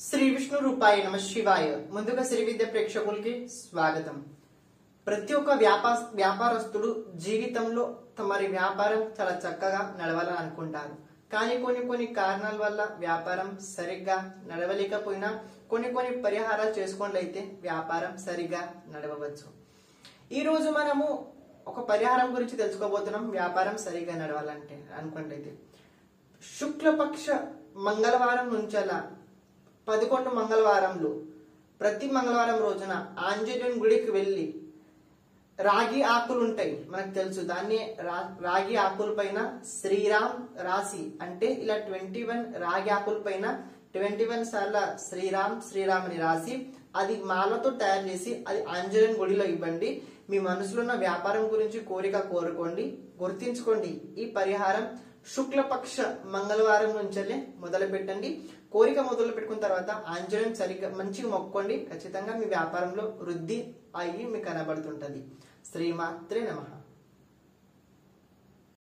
శ్రీ విష్ణు రూపాయ నమ శివాయ ముందుగా శ్రీ విద్య ప్రేక్షకులకి స్వాగతం ప్రతి ఒక్క వ్యాపార వ్యాపారస్తుడు జీవితంలో తమరి వ్యాపారం చాలా చక్కగా నడవాలని అనుకుంటారు కానీ కొన్ని కొన్ని కారణాల వల్ల వ్యాపారం సరిగ్గా నడవలేకపోయినా కొన్ని కొన్ని పరిహారాలు చేసుకున్నట్లయితే వ్యాపారం సరిగ్గా నడవవచ్చు ఈ రోజు మనము ఒక పరిహారం గురించి తెలుసుకోబోతున్నాం వ్యాపారం సరిగ్గా నడవాలంటే అనుకున్నట్లయితే శుక్లపక్ష మంగళవారం నుంచలా పదకొండు మంగళవారంలో ప్రతి మంగళవారం రోజున ఆంజనేయుని గుడికి వెళ్ళి రాగి ఆకులు ఉంటాయి మనకు తెలుసు దాన్ని రా- రాగి ఆకుల పైన శ్రీరామ్ రాసి అంటే ఇలా ట్వంటీ వన్ రాగి ఆకుల పైన ట్వంటీ వన్ సార్ల శ్రీరామ్ శ్రీరామ్ అని రాసి అది మాలతో తయారు చేసి అది ఆంజనేయుని గుడిలో ఇవ్వండి మీ మనసులో ఉన్న వ్యాపారం గురించి కోరిక కోరుకోండి గుర్తించుకోండి ఈ పరిహారం శుక్లపక్ష మంగళవారం నుంచే మొదలు పెట్టండి కోరిక మొదలు పెట్టుకున్న తర్వాత ఆంజనేయం సరిగ్గా మంచిగా మొక్కండి ఖచ్చితంగా మీ వ్యాపారంలో వృద్ధి అయ్యి మీకు కనబడుతుంటది శ్రీమాత్రే నమః